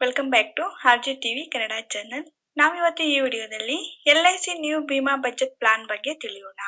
welcome back to R G TV Kannada channel ನಾವಿವತ್ತು ಈ ವಿಡಿಯೋದಲ್ಲಿ L I C new Bima budget plan ಬಗ್ಗೆ ತಿಳಿಯೋಣ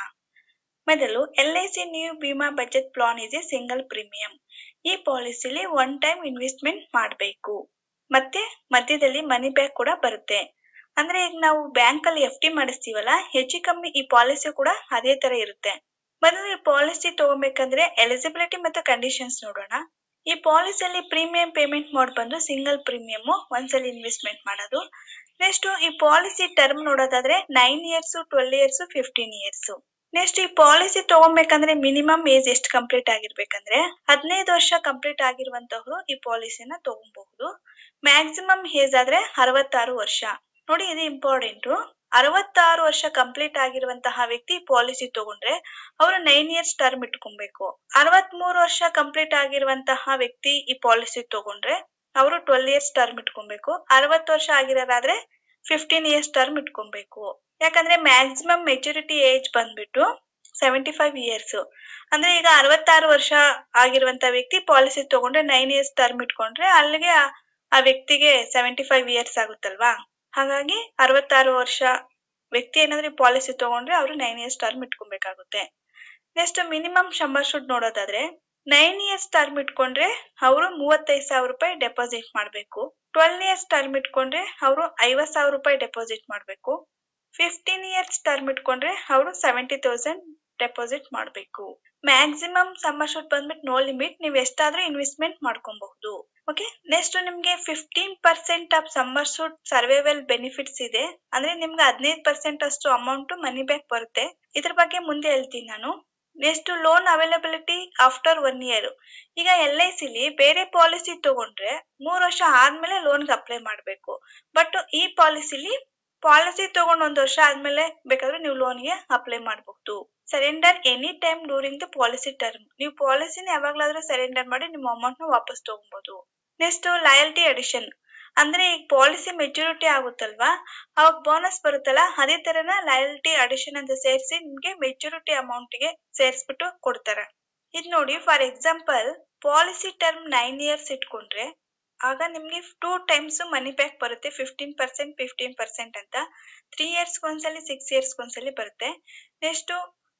ಮೊದಲು L I C new Bima budget plan is a single premium ಈ ಪಾಲಿಸಿಲಿ ಒನ್ ಟೈಮ್ ಇನ್ವೆಸ್ಟ್ಮೆಂಟ್ ಮಾಡಬೇಕು ಮತ್ತೆ ಮಧ್ಯದಲ್ಲಿ ಮನಿ ಬ್ಯಾಕ್ ಕೂಡ ಬರುತ್ತೆ ಅಂದ್ರೆ ಈಗ ನಾವು ಬ್ಯಾಂಕ್ ಅಲ್ಲಿ ಎಫ್ ಡಿ ಮಾಡಿಸ್ತೀವಲ್ಲ ಹೆಚ್ಚು ಕಮ್ಮಿ ಈ ಪಾಲಿಸಿ ಕೂಡ ಅದೇ ತರ ಇರುತ್ತೆ ಮೊದಲು ಈ ಪಾಲಿಸಿ ತಗೋಬೇಕಂದ್ರೆ ಎಲಿಜಿಬಿಲಿಟಿ ಮತ್ತು ಕಂಡೀಷನ್ಸ್ ನೋಡೋಣ ಈ ಪಾಲಿಸಿಯಲ್ಲಿ ಪ್ರೀಮಿಯಂ ಪೇಮೆಂಟ್ ಮೋಡ್ ಬಂದು ಸಿಂಗಲ್ ಪ್ರೀಮಿಯಂ ಒಂದ್ಸಲ ಇನ್ವೆಸ್ಟ್ಮೆಂಟ್ ಮಾಡೋದು ನೆಕ್ಸ್ಟ್ ಈ ಪಾಲಿಸಿ ಟರ್ಮ್ ನೋಡೋದಾದ್ರೆ nine years twelve years fifteen years next ಈ ಪಾಲಿಸಿ ತಗೋಬೇಕಂದ್ರೆ ಮಿನಿಮಮ್ ಏಜ್ ಎಷ್ಟು ಕಂಪ್ಲೀಟ್ ಆಗಿರ್ಬೇಕಂದ್ರೆ ಹದಿನೈದು ವರ್ಷ ಕಂಪ್ಲೀಟ್ ಆಗಿರುವಂತವ್ರು ಈ ಪಾಲಿಸಿನ ತಗೊಬಹುದು ಮ್ಯಾಕ್ಸಿಮಮ್ ಏಜ್ ಆದ್ರೆ ಅರವತ್ತಾರು ವರ್ಷ ನೋಡಿ ಇದು ಇಂಪಾರ್ಟೆಂಟ್ ಅರವತ್ತಾರು ವರ್ಷ ಕಂಪ್ಲೀಟ್ ಆಗಿರುವಂತಹ ವ್ಯಕ್ತಿ ಪಾಲಿಸಿ ತಗೊಂಡ್ರೆ ಅವರು ನೈನ್ ಇಯರ್ಸ್ ಟರ್ಮ್ ಇಟ್ಕೊಬೇಕು ಅರವತ್ ಮೂರು ವರ್ಷ ಕಂಪ್ಲೀಟ್ ಆಗಿರುವಂತಹ ವ್ಯಕ್ತಿ ಈ ಪಾಲಿಸಿ ತಗೊಂಡ್ರೆ ಅವರು ಟ್ವೆಲ್ ಇಯರ್ಸ್ ಟರ್ಮ್ ಇಟ್ಕೊಬೇಕು ಅರವತ್ತು ವರ್ಷ ಆಗಿರೋದಾದ್ರೆ ಫಿಫ್ಟೀನ್ ಇಯರ್ಸ್ ಟರ್ಮ್ ಇಟ್ಕೊಬೇಕು ಯಾಕಂದ್ರೆ ಮ್ಯಾಕ್ಸಿಮಮ್ ಮೆಚುರಿಟಿ ಏಜ್ ಬಂದ್ಬಿಟ್ಟು ಸೆವೆಂಟಿ ಫೈವ್ ಇಯರ್ಸ್ ಅಂದ್ರೆ ಈಗ ಅರವತ್ತಾರು ವರ್ಷ ಆಗಿರುವಂತ ವ್ಯಕ್ತಿ ಪಾಲಿಸಿ ತಗೊಂಡ್ರೆ ನೈನ್ ಇಯರ್ಸ್ ಟರ್ಮ್ ಇಟ್ಕೊಂಡ್ರೆ ಅಲ್ಲಿಗೆ ಆ ವ್ಯಕ್ತಿಗೆ ಸೆವೆಂಟಿ ಫೈವ್ ಇಯರ್ಸ್ ಆಗುತ್ತಲ್ವಾ ಹಾಗಾಗಿ ಅರವತ್ತಾರು ವರ್ಷ ವ್ಯಕ್ತಿ ಏನಾದ್ರೆ ಪಾಲಿಸಿ ತಗೊಂಡ್ರೆ ಅವರು ನೈನ್ ಇಯರ್ಸ್ ಟರ್ಮ್ ಇಟ್ಕೊಬೇಕಾಗುತ್ತೆ ನೆಕ್ಸ್ಟ್ ಮಿನಿಮಮ್ ಶಂಬರ್ ಶುಡ್ ನೋಡೋದಾದ್ರೆ ನೈನ್ ಇಯರ್ಸ್ ಟರ್ಮ್ ಇಟ್ಕೊಂಡ್ರೆ ಅವರು ಮೂವತ್ತೈದು ಸಾವಿರ ರೂಪಾಯಿ ಡೆಪಾಸಿಟ್ ಮಾಡಬೇಕು ಟ್ವೆಲ್ ಇಯರ್ಸ್ ಟರ್ಮ್ ಇಟ್ಕೊಂಡ್ರೆ ಅವರು ಐವತ್ ಸಾವಿರ ರೂಪಾಯಿ ಡೆಪಾಸಿಟ್ ಮಾಡಬೇಕು ಫಿಫ್ಟೀನ್ ಇಯರ್ಸ್ ಟರ್ಮ್ ಇಟ್ಕೊಂಡ್ರೆ ಅವರು ಸೆವೆಂಟಿ ತೌಸಂಡ್ ಡೆಪಾಸಿಟ್ ಮಾಡಬೇಕು ಮ್ಯಾಕ್ಸಿಮಮ್ ಸಮ್ಮರ್ ಶೂಟ್ ಬಂದ್ಬಿಟ್ಟು ನೋ ಲಿಮಿಟ್ ನೀವು ಎಷ್ಟಾದ್ರೂ ಇನ್ವೆಸ್ಟ್ಮೆಂಟ್ ಮಾಡ್ಕೊಬಹುದು ಓಕೆ ನೆಕ್ಸ್ಟ್ ನಿಮ್ಗೆ fifteen percent of sum assured survival benefits ಇದೆ ಅಂದ್ರೆ ನಿಮ್ಗೆ ಹದಿನೈದು ಪರ್ಸೆಂಟ್ ಅಷ್ಟು ಅಮೌಂಟ್ ಮನಿ ಬ್ಯಾಕ್ ಬರುತ್ತೆ ಇದ್ರ ಬಗ್ಗೆ ಮುಂದೆ ಹೇಳ್ತೀನಿ ನಾನು next loan availability after one year ಈಗ ಎಲ್ ಐ ಸಿಲಿ ಬೇರೆ ಪಾಲಿಸಿ ತಗೊಂಡ್ರೆ ಮೂರ್ ವರ್ಷ ಆದ್ಮೇಲೆ ಲೋನ್ಗೆ ಅಪ್ಲೈ ಮಾಡಬೇಕು ಬಟ್ ಈ ಪಾಲಿಸಿಲಿ ಪಾಲಿಸಿ ತಗೊಂಡ್ ಒಂದ್ ವರ್ಷ ಆದ್ಮೇಲೆ ಬೇಕಾದ್ರೆ ನೀವು ಲೋನ್ಗೆ ಅಪ್ಲೈ ಮಾಡಬಹುದು surrender any time during the policy term ನೀವು ಪಾಲಿಸಿನ ಯಾವಾಗ್ಲಾದ್ರೂ ಸರೆಂಡರ್ ಮಾಡಿ ನಿಮ್ಮ ಅಮೌಂಟ್ ನ ವಾಪಸ್ ತಗೊಬಹುದು ನೆಕ್ಸ್ಟ್ ಲಯಲ್ಟಿ ಅಡಿಷನ್ ಅಂದ್ರೆ ಈಗ ಪಾಲಿಸಿ ಮೆಚುರಿಟಿ ಆಗುತ್ತಲ್ವಾ ಅವಾಗ ಬೋನಸ್ ಬರುತ್ತಲ್ಲ ಅದೇ ತರನ ಲಯಲ್ಟಿ ಅಡಿಷನ್ ಅಂತ ಸೇರಿಸಿ ನಿಮ್ಗೆ ಮೆಚುರಿಟಿ ಅಮೌಂಟ್ ಗೆ ಸೇರಿಸ್ಬಿಟ್ಟು ಕೊಡ್ತಾರೆ ಇದ್ ನೋಡಿ for example policy term nine years ಇಟ್ಕೊಂಡ್ರೆ ಆಗ ನಿಮ್ಗೆ ಟೂ ಟೈಮ್ಸ್ ಮನಿ ಬ್ಯಾಕ್ ಬರುತ್ತೆ ಫಿಫ್ಟೀನ್ ಪರ್ಸೆಂಟ್ ಫಿಫ್ಟೀನ್ ಪರ್ಸೆಂಟ್ ಅಂತ ತ್ರೀ ಇಯರ್ಸ್ ಒಂದ್ಸಲಿ ಸಿಕ್ಸ್ ಇಯರ್ಸ್ ಒಂದ್ಸಲಿ ಬರುತ್ತೆ next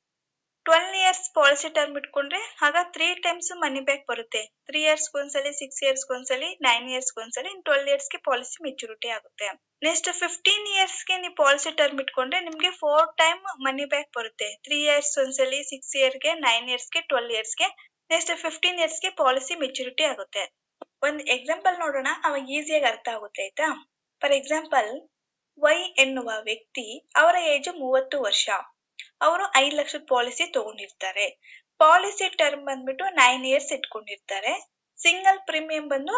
twelve years policy term ಇಟ್ಕೊಂಡ್ರೆ ಆಗ ತ್ರೀ ಟೈಮ್ಸ್ ಮನಿ ಬ್ಯಾಕ್ ಬರುತ್ತೆ ತ್ರೀ ಇಯರ್ಸ್ ಒಂದ್ಸಲಿ ಸಿಕ್ಸ್ ಇಯರ್ಸ್ ಒಂದ್ಸಲಿ ನೈನ್ ಇಯರ್ಸ್ ಒಂದ್ಸಲಿ ಇನ್ ಟ್ವೆಲ್ ಇಯರ್ಸ್ ಗೆ ಪಾಲಿಸಿ ಮೆಚುರಿಟಿ ಆಗುತ್ತೆ ನೆಕ್ಸ್ಟ್ ಫಿಫ್ಟೀನ್ ಇಯರ್ಸ್ ಗೆ ನೀವು ಪಾಲಿಸಿ ಟರ್ಮ್ ಇಟ್ಕೊಂಡ್ರೆ ನಿಮ್ಗೆ ಫೋರ್ ಟೈಮ್ ಮನಿ ಬ್ಯಾಕ್ ಬರುತ್ತೆ ತ್ರೀ ಇಯರ್ಸ್ ಒಂದ್ಸಲಿ ಸಿಕ್ಸ್ ಇಯರ್ ಗೆ ನೈನ್ ಇಯರ್ಸ್ ಗೆ ಟ್ವೆಲ್ ಇಯರ್ಸ್ ಗೆ ನೆಕ್ಸ್ಟ್ ಫಿಫ್ಟೀನ್ ಇಯರ್ಸ್ ಗೆ ಪಾಲಿಸಿ ಮೆಚುರಿಟಿ ಆಗುತ್ತೆ ಒಂದ್ ಎಕ್ಸಾಂಪಲ್ ನೋಡೋಣ ಅವಾಗ ಈಸಿಯಾಗಿ ಅರ್ಥ ಆಗುತ್ತೆ ಆಯ್ತಾ ಫಾರ್ ಎಕ್ಸಾಂಪಲ್ ವೈ ಎನ್ನುವ ವ್ಯಕ್ತಿ ಅವರ ಏಜ್ ಮೂವತ್ತು ವರ್ಷ ಅವರು ಐದ್ ಲಕ್ಷದ ಪಾಲಿಸಿ ತಗೊಂಡಿರ್ತಾರೆ ಪಾಲಿಸಿ ಟರ್ಮ್ ಬಂದ್ಬಿಟ್ಟು ನೈನ್ ಇಯರ್ಸ್ ಇಟ್ಕೊಂಡಿರ್ತಾರೆ ಸಿಂಗಲ್ ಪ್ರೀಮಿಯಂ ಬಂದು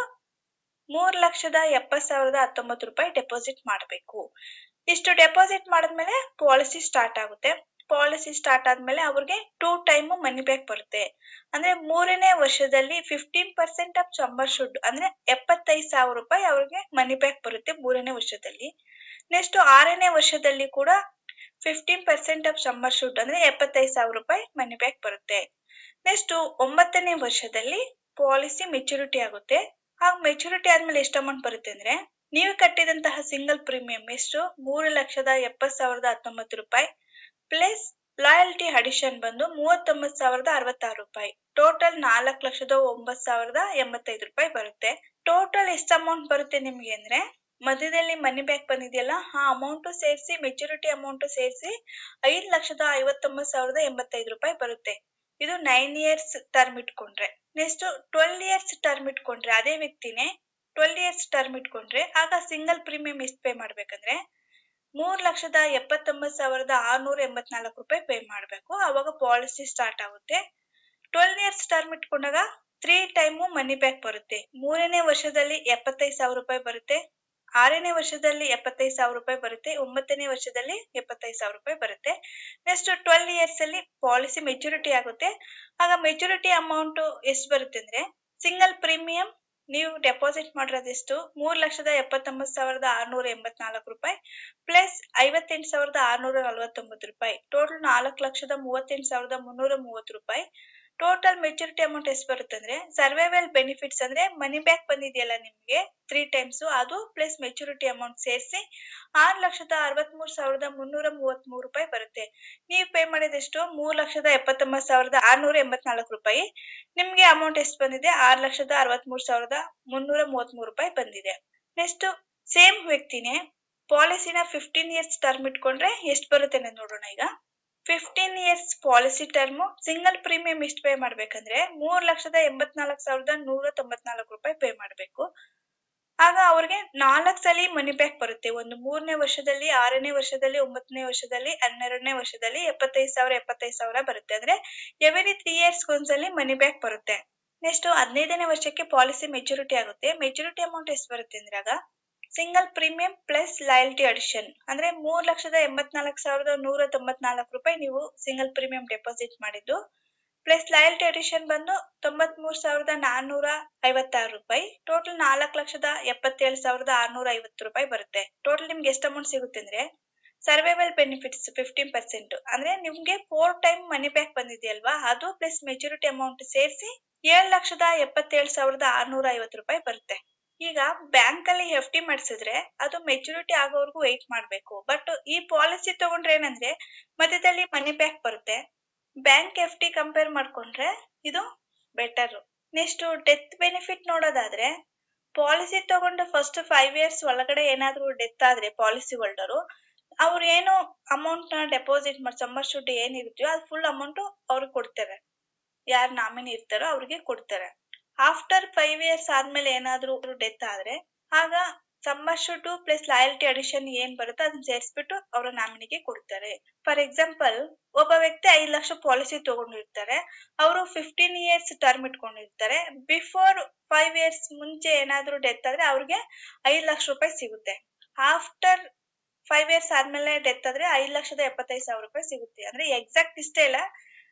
ಮೂರ್ ಲಕ್ಷದ ಎಪ್ಪತ್ ಸಾವಿರದ ಹತ್ತೊಂಬತ್ತು ರೂಪಾಯಿ ಡೆಪಾಸಿಟ್ ಮಾಡಬೇಕು ಇಷ್ಟು ಡೆಪಾಸಿಟ್ ಮಾಡಿದ್ಮೇಲೆ ಪಾಲಿಸಿ ಸ್ಟಾರ್ಟ್ ಆಗುತ್ತೆ ಪಾಲಿಸಿ ಸ್ಟಾರ್ಟ್ ಆದ್ಮೇಲೆ ಅವ್ರಿಗೆ ಟೂ ಟೈಮ್ ಮನಿ ಬ್ಯಾಕ್ ಬರುತ್ತೆ ಅಂದ್ರೆ ಮೂರನೇ ವರ್ಷದಲ್ಲಿ fifteen percent of sum assured ಅಂದ್ರೆ ಎಪ್ಪತ್ತೈದು ಸಾವಿರ ರೂಪಾಯಿ ಅವ್ರಿಗೆ ಮನಿ ಬ್ಯಾಕ್ ಬರುತ್ತೆ ಮೂರನೇ ವರ್ಷದಲ್ಲಿ ನೆಕ್ಸ್ಟ್ ಆರನೇ ವರ್ಷದಲ್ಲಿ ಕೂಡ fifteen percent of sum assured ಅಂದ್ರೆ ಎಪ್ಪತ್ತೈದು ಸಾವಿರ ರೂಪಾಯಿ ಮನಿ ಬ್ಯಾಕ್ ಬರುತ್ತೆ ನೆಕ್ಸ್ಟ್ ಒಂಬತ್ತನೇ ವರ್ಷದಲ್ಲಿ ಪಾಲಿಸಿ ಮೆಚುರಿಟಿ ಆಗುತ್ತೆ ಆಗ ಮೆಚುರಿಟಿ ಆದ್ಮೇಲೆ ಎಷ್ಟು ಅಮೌಂಟ್ ಬರುತ್ತೆ ಅಂದ್ರೆ ನೀವು ಕಟ್ಟಿದಂತಹ ಸಿಂಗಲ್ ಪ್ರೀಮಿಯಂ ಎಷ್ಟು ಮೂರು ಲಕ್ಷದ ಎಪ್ಪತ್ ಸಾವಿರದ ಹತ್ತೊಂಬತ್ತು ರೂಪಾಯಿ ಪ್ಲಸ್ ಲಾಯಲ್ಟಿ ಅಡಿಷನ್ ಬಂದು ಮೂವತ್ತೊಂಬತ್ತು ಸಾವಿರದ ಅರವತ್ತಾರು ರೂಪಾಯಿ ಟೋಟಲ್ ನಾಲ್ಕು ಲಕ್ಷದ ಒಂಬತ್ ಸಾವಿರದ ಎಂಬತ್ತೈದು ರೂಪಾಯಿ ಬರುತ್ತೆ ಟೋಟಲ್ ಎಷ್ಟು ಅಮೌಂಟ್ ಬರುತ್ತೆ ನಿಮ್ಗೆ ಅಂದ್ರೆ ಮಧ್ಯದಲ್ಲಿ ಮನಿ ಬ್ಯಾಕ್ ಬಂದಿದೆಯಲ್ಲ ಆ ಅಮೌಂಟ್ ಸೇರಿಸಿ ಮೆಚುರಿಟಿ ಅಮೌಂಟ್ ಸೇರಿಸಿ ಐದ್ ಲಕ್ಷದ ಐವತ್ತೊಂಬತ್ ಸಾವಿರದ ಎಂಬತ್ತೈದು ರೂಪಾಯಿ ಬರುತ್ತೆ ಇದು ನೈನ್ ಇಯರ್ಸ್ ಟರ್ಮ್ ಇಟ್ಕೊಂಡ್ರೆ ನೆಕ್ಸ್ಟ್ ಟ್ವೆಲ್ ಇಯರ್ಸ್ ಟರ್ಮ್ ಇಟ್ಕೊಂಡ್ರೆ ಅದೇ ವ್ಯಕ್ತಿನೇ ಟ್ವೆಲ್ ಇಯರ್ಸ್ ಟರ್ಮ್ ಇಟ್ಕೊಂಡ್ರೆ ಆಗ ಸಿಂಗಲ್ ಪ್ರೀಮಿಯಂ ಎಷ್ಟು ಪೇ ಮಾಡ್ಬೇಕಂದ್ರೆ ಮೂರ್ ಲಕ್ಷದ ಎಪ್ಪತ್ತೊಂಬತ್ ಸಾವಿರದ ಆರ್ನೂರ ಎಂಬತ್ನಾಲ್ಕು ರೂಪಾಯಿ ಪೇ ಮಾಡ್ಬೇಕು ಅವಾಗ ಪಾಲಿಸಿ ಸ್ಟಾರ್ಟ್ ಆಗುತ್ತೆ ಟ್ವೆಲ್ ಇಯರ್ಸ್ ಟರ್ಮ್ ಇಟ್ಕೊಂಡಾಗ ತ್ರೀ ಟೈಮು ಮನಿ ಬ್ಯಾಕ್ ಬರುತ್ತೆ ಮೂರನೇ ವರ್ಷದಲ್ಲಿ ಎಪ್ಪತ್ತೈದು ಸಾವಿರ ರೂಪಾಯಿ ಬರುತ್ತೆ ಆರನೇ ವರ್ಷದಲ್ಲಿ ಎಪ್ಪತ್ತೈದು ಸಾವಿರ ರೂಪಾಯಿ ಬರುತ್ತೆ ಒಂಬತ್ತನೇ ವರ್ಷದಲ್ಲಿ ಎಪ್ಪತ್ತೈದು ಸಾವಿರ ರೂಪಾಯಿ ಬರುತ್ತೆ ನೆಕ್ಸ್ಟ್ ಟ್ವೆಲ್ ಇಯರ್ಸ್ ಅಲ್ಲಿ ಪಾಲಿಸಿ ಮೆಚುರಿಟಿ ಆಗುತ್ತೆ ಆಗ ಮೆಚುರಿಟಿ ಅಮೌಂಟ್ ಎಷ್ಟು ಬರುತ್ತೆ ಅಂದ್ರೆ ಸಿಂಗಲ್ ಪ್ರೀಮಿಯಂ ನೀವು ಡೆಪಾಸಿಟ್ ಮಾಡಿರೋದೆಷ್ಟು ಮೂರ್ ಲಕ್ಷದ ಎಪ್ಪತ್ತೊಂಬತ್ತು ಸಾವಿರದ ಆರ್ನೂರ ಎಂಬತ್ನಾಲ್ಕು ರೂಪಾಯಿ ಪ್ಲಸ್ ಐವತ್ತೆಂಟು ಸಾವಿರದ ಆರ್ನೂರ ನಲವತ್ತೊಂಬತ್ತು ರೂಪಾಯಿ ಟೋಟಲ್ ನಾಲ್ಕು ಲಕ್ಷದ ಮೂವತ್ತೆಂಟು ಸಾವಿರದ ಮುನ್ನೂರ ಮೂವತ್ತು ರೂಪಾಯಿ ಟೋಟಲ್ ಮೆಚುರಿಟಿ ಅಮೌಂಟ್ ಎಷ್ಟು ಬರುತ್ತೆ ಅಂದ್ರೆ ಸರ್ವೈವಲ್ ಬೆನಿಫಿಟ್ಸ್ ಅಂದ್ರೆ ಮನಿ ಬ್ಯಾಕ್ ಬಂದಿದೆಯಲ್ಲ ನಿಮ್ಗೆ ತ್ರೀ ಟೈಮ್ಸ್ ಅದು ಪ್ಲಸ್ ಮೆಚುರಿಟಿ ಅಮೌಂಟ್ ಸೇರಿಸಿ ಆರು ಲಕ್ಷದ ಅರವತ್ಮೂರು ಸಾವಿರದ ಮುನ್ನೂರ ಮೂವತ್ಮೂರು ರೂಪಾಯಿ ಬರುತ್ತೆ ನೀವು ಪೇ ಮಾಡಿದೆಷ್ಟು ಮೂರು ಲಕ್ಷದ ಎಪ್ಪತ್ತೊಂಬತ್ತು ಸಾವಿರದ ಆರ್ನೂರ ಎಂಬತ್ನಾಲ್ಕು ರೂಪಾಯಿ ನಿಮ್ಗೆ ಅಮೌಂಟ್ ಎಷ್ಟು ಬಂದಿದೆ ಆರು ಲಕ್ಷದ ಅರವತ್ಮೂರು ಸಾವಿರದ ಮುನ್ನೂರ ಮೂವತ್ಮೂರು ರೂಪಾಯಿ ಬಂದಿದೆ ನೆಕ್ಸ್ಟ್ ಸೇಮ್ ವ್ಯಕ್ತಿನೇ ಪಾಲಿಸಿನ ಫಿಫ್ಟೀನ್ ಇಯರ್ಸ್ ಟರ್ಮ್ ಇಟ್ಕೊಂಡ್ರೆ ಎಷ್ಟು ಬರುತ್ತೆ ಅನ್ನೋದು ನೋಡೋಣ ಈಗ fifteen years policy term single premium ಎಷ್ಟು ಪೇ ಮಾಡ್ಬೇಕಂದ್ರೆ ಮೂರ್ ಲಕ್ಷದ ಎಂಬತ್ನಾಲ್ಕು ಸಾವಿರದ ನೂರ ತೊಂಬತ್ನಾಲ್ಕು ರೂಪಾಯಿ ಪೇ ಮಾಡಬೇಕು ಆಗ ಅವ್ರಿಗೆ ನಾಲ್ಕು ಸಲ ಮನಿ ಬ್ಯಾಕ್ ಬರುತ್ತೆ ಒಂದು ಮೂರನೇ ವರ್ಷದಲ್ಲಿ ಆರನೇ ವರ್ಷದಲ್ಲಿ ಒಂಬತ್ತನೇ ವರ್ಷದಲ್ಲಿ ಹನ್ನೆರಡನೇ ವರ್ಷದಲ್ಲಿ ಎಪ್ಪತ್ತೈದು ಸಾವಿರ ಎಪ್ಪತ್ತೈದು ಸಾವಿರ ಬರುತ್ತೆ ಅಂದ್ರೆ ಎವ್ರಿ ತ್ರೀ ಇಯರ್ಸ್ ಒಂದ್ಸಲಿ ಮನಿ ಬ್ಯಾಕ್ ಬರುತ್ತೆ ನೆಕ್ಸ್ಟ್ ಹದಿನೈದನೇ ವರ್ಷಕ್ಕೆ ಪಾಲಿಸಿ ಮೆಚುರಿಟಿ ಆಗುತ್ತೆ ಮೆಚುರಿಟಿ ಅಮೌಂಟ್ ಎಷ್ಟು ಬರುತ್ತೆ ಅಂದ್ರೆ ಆಗ single premium plus loyalty addition ಅಂದ್ರೆ ಮೂರ್ ಲಕ್ಷದ ಎಂಬತ್ನಾಲ್ಕು ಸಾವಿರದ ನೂರ ತೊಂಬತ್ನಾಲ್ಕು ರೂಪಾಯಿ ನೀವು ಸಿಂಗಲ್ ಪ್ರೀಮಿಯಂ ಡೆಪಾಸಿಟ್ ಮಾಡಿದ್ದು ಪ್ಲಸ್ ಲಾಯಲ್ಟಿ ಅಡಿಷನ್ ಬಂದು ತೊಂಬತ್ ಮೂರ್ ಸಾವಿರದ ನಾನ್ನೂರ ಐವತ್ತಾರು ರೂಪಾಯಿ ಟೋಟಲ್ ನಾಲ್ಕು ಲಕ್ಷದ ಎಪ್ಪತ್ತೇಳು ಸಾವಿರದ ಆರ್ನೂರ ಐವತ್ತು ರೂಪಾಯಿ ಬರುತ್ತೆ ಟೋಟಲ್ ನಿಮ್ಗೆ ಎಷ್ಟು ಅಮೌಂಟ್ ಸಿಗುತ್ತೆ ಅಂದ್ರೆ ಸರ್ವೈವಲ್ ಬೆನಿಫಿಟ್ಸ್ ಫಿಫ್ಟೀನ್ ಪರ್ಸೆಂಟ್ ಅಂದ್ರೆ ನಿಮ್ಗೆ ಫೋರ್ ಟೈಮ್ ಮನಿ ಬ್ಯಾಕ್ ಬಂದಿದೆಯಲ್ವಾ ಅದು ಪ್ಲಸ್ ಮೆಚುರಿಟಿ ಅಮೌಂಟ್ ಸೇರಿಸಿ ಏಳು ಲಕ್ಷದ ಎಪ್ಪತ್ತೇಳು ಸಾವಿರದ ಆರ್ನೂರ ಐವತ್ತು ರೂಪಾಯಿ ಬರುತ್ತೆ ಈಗ ಬ್ಯಾಂಕ್ ಅಲ್ಲಿ ಎಫ್ ಡಿ ಮಾಡಿಸಿದ್ರೆ ಅದು ಮೆಚುರಿಟಿ ಆಗೋವರೆಗೂ ವೆಯ್ಟ್ ಮಾಡ್ಬೇಕು ಬಟ್ ಈ ಪಾಲಿಸಿ ತಗೊಂಡ್ರೆ ಏನಂದ್ರೆ ಮಧ್ಯದಲ್ಲಿ ಮನಿ ಬ್ಯಾಕ್ ಬರುತ್ತೆ ಬ್ಯಾಂಕ್ ಎಫ್ ಡಿ ಕಂಪೇರ್ ಮಾಡ್ಕೊಂಡ್ರೆ ಇದು ಬೆಟರ್ ನೆಕ್ಸ್ಟ್ ಡೆತ್ ಬೆನಿಫಿಟ್ ನೋಡೋದಾದ್ರೆ ಪಾಲಿಸಿ ತಗೊಂಡು ಫಸ್ಟ್ ಫೈವ್ ಇಯರ್ಸ್ ಒಳಗಡೆ ಏನಾದ್ರೂ ಡೆತ್ ಆದ್ರೆ ಪಾಲಿಸಿ ಹೋಲ್ಡರು ಅವ್ರು ಏನು ಅಮೌಂಟ್ ನ ಡೆಪಾಸಿಟ್ ಮಾಡಿ ಸಮ್ಮರ್ ಶುಡ್ ಏನಿರುತ್ತೋ ಅದು ಫುಲ್ ಅಮೌಂಟ್ ಅವ್ರಿಗೆ ಕೊಡ್ತಾರೆ ಯಾರು ನಾಮಿನಿ ಇರ್ತಾರೋ ಅವ್ರಿಗೆ ಕೊಡ್ತಾರೆ ಆಫ್ಟರ್ ಫೈವ್ ಇಯರ್ಸ್ ಆದ್ಮೇಲೆ ಏನಾದ್ರೂ ಡೆತ್ ಆದ್ರೆ ಆಗ sum assured plus loyalty addition ಏನ್ ಬರುತ್ತೋ ಅದನ್ನ ಸೇರಿಸ್ಬಿಟ್ಟು ಅವರ ನಾಮಿನಿಗೆ ಕೊಡ್ತಾರೆ ಫಾರ್ ಎಕ್ಸಾಂಪಲ್ ಒಬ್ಬ ವ್ಯಕ್ತಿ ಐದು ಲಕ್ಷ ಪಾಲಿಸಿ ತಗೊಂಡಿರ್ತಾರೆ ಅವರು ಫಿಫ್ಟೀನ್ ಇಯರ್ಸ್ ಟರ್ಮ್ ಇಟ್ಕೊಂಡಿರ್ತಾರೆ ಬಿಫೋರ್ ಫೈವ್ ಇಯರ್ಸ್ ಮುಂಚೆ ಏನಾದ್ರೂ ಡೆತ್ ಆದ್ರೆ ಅವ್ರಿಗೆ ಐದು ಲಕ್ಷ ರೂಪಾಯಿ ಸಿಗುತ್ತೆ ಆಫ್ಟರ್ ಫೈವ್ ಇಯರ್ಸ್ ಆದ್ಮೇಲೆ ಡೆತ್ ಆದ್ರೆ ಐದು ಲಕ್ಷದ ಎಪ್ಪತ್ತೈದು ಸಾವಿರ ರೂಪಾಯಿ ಸಿಗುತ್ತೆ ಅಂದ್ರೆ ಎಕ್ಸಾಕ್ಟ್ ಇಷ್ಟೇ ಇಲ್ಲ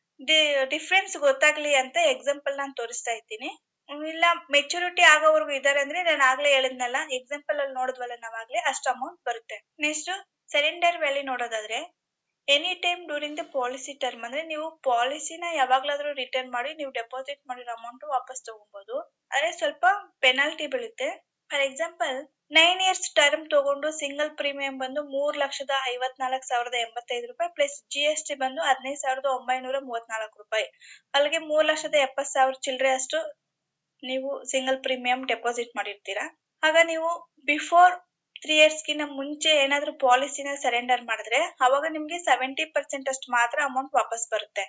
ಡಿಫ್ರೆನ್ಸ್ ಗೊತ್ತಾಗ್ಲಿ ಅಂತ ಎಕ್ಸಾಂಪಲ್ ನಾನು ತೋರಿಸ್ತಾ ಇದ್ದೀನಿ ಇಲ್ಲ ಮೆಚುರಿಟಿ ಆಗೋವರೆಗೂ ಇದಾರೆ ಅಂದ್ರೆ ನಾನು ಆಗ್ಲೇ ಹೇಳಿದ್ನಲ್ಲ ಎಕ್ಸಾಂಪಲ್ ಅಲ್ಲಿ ನೋಡಿದ್ವಲ್ಲ ನಾವಾಗ್ಲೇ ಅಷ್ಟು ಅಮೌಂಟ್ ಬರುತ್ತೆ ನೆಕ್ಸ್ಟ್ ಸರೆಂಡರ್ ವ್ಯಾಲ್ಯೂ ನೋಡೋದಾದ್ರೆ any time during the policy term ಅಂದ್ರೆ ನೀವು ಪಾಲಿಸಿನ ಯಾವಾಗ್ಲಾದ್ರೂ ರಿಟರ್ನ್ ಮಾಡಿ ನೀವು ಡೆಪಾಸಿಟ್ ಮಾಡಿರೋ ಅಮೌಂಟ್ ವಾಪಸ್ ತಗೊಬಹುದು ಆದ್ರೆ ಸ್ವಲ್ಪ ಪೆನಾಲ್ಟಿ ಬೀಳುತ್ತೆ for example nine years term ತಗೊಂಡು ಸಿಂಗಲ್ ಪ್ರೀಮಿಯಂ ಬಂದು ಮೂರ್ ಲಕ್ಷದ ಐವತ್ನಾಲ್ಕು ಸಾವಿರದ ಎಂಬತ್ತೈದು ರೂಪಾಯಿ ಪ್ಲಸ್ ಜಿ ಎಸ್ ಟಿ ಬಂದು ಹದಿನೈದು ಸಾವಿರದ ಒಂಬೈನೂರ ಮೂವತ್ನಾಲ್ಕು ರೂಪಾಯಿ ಅಲ್ಲಿಗೆ ಮೂರ್ ಲಕ್ಷದ ಎಪ್ಪತ್ ಸಾವಿರ ಚಿಲ್ಲರೆ ಅಷ್ಟು ನೀವು ಸಿಂಗಲ್ ಪ್ರೀಮಿಯಂ ಡೆಪಾಸಿಟ್ ಮಾಡಿರ್ತೀರಾ ಆಗ ನೀವು ಬಿಫೋರ್ ತ್ರೀ ಇಯರ್ಸ್ಗಿನ ಮುಂಚೆ ಏನಾದ್ರೂ ಪಾಲಿಸಿನ ಸರೆಂಡರ್ ಮಾಡಿದ್ರೆ ಅವಾಗ ನಿಮ್ಗೆ ಸೆವೆಂಟಿ ಪರ್ಸೆಂಟ್ ಅಷ್ಟು ಮಾತ್ರ ಅಮೌಂಟ್ ವಾಪಸ್ ಬರುತ್ತೆ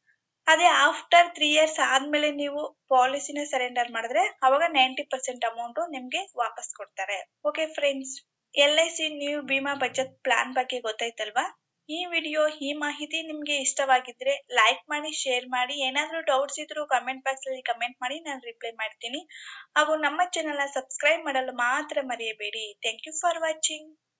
ಅದೇ ಆಫ್ಟರ್ ತ್ರೀ ಇಯರ್ಸ್ ಆದ್ಮೇಲೆ ನೀವು ಪಾಲಿಸಿನ ಸರೆಂಡರ್ ಮಾಡಿದ್ರೆ ಅವಾಗ ನೈಂಟಿ ಪರ್ಸೆಂಟ್ ಅಮೌಂಟ್ ನಿಮ್ಗೆ ವಾಪಸ್ ಕೊಡ್ತಾರೆ okay friends L I C new Bima Bachat plan ಬಗ್ಗೆ ಗೊತ್ತಾಯ್ತಲ್ವಾ ಈ ವಿಡಿಯೋ ಈ ಮಾಹಿತಿ ನಿಮ್ಗೆ ಇಷ್ಟವಾಗಿದ್ರೆ ಲೈಕ್ ಮಾಡಿ ಶೇರ್ ಮಾಡಿ ಏನಾದ್ರೂ ಡೌಟ್ಸ್ ಇದ್ರು ಕಮೆಂಟ್ ಬಾಕ್ಸ್ ಅಲ್ಲಿ ಕಮೆಂಟ್ ಮಾಡಿ ನಾನು ರಿಪ್ಲೈ ಮಾಡ್ತೀನಿ ಹಾಗೂ ನಮ್ಮ ಚಾನೆಲ್ ಸಬ್ಸ್ಕ್ರೈಬ್ ಮಾಡಲು ಮಾತ್ರ ಮರೆಯಬೇಡಿ ಥ್ಯಾಂಕ್ ಯು ಫಾರ್ ವಾಚಿಂಗ್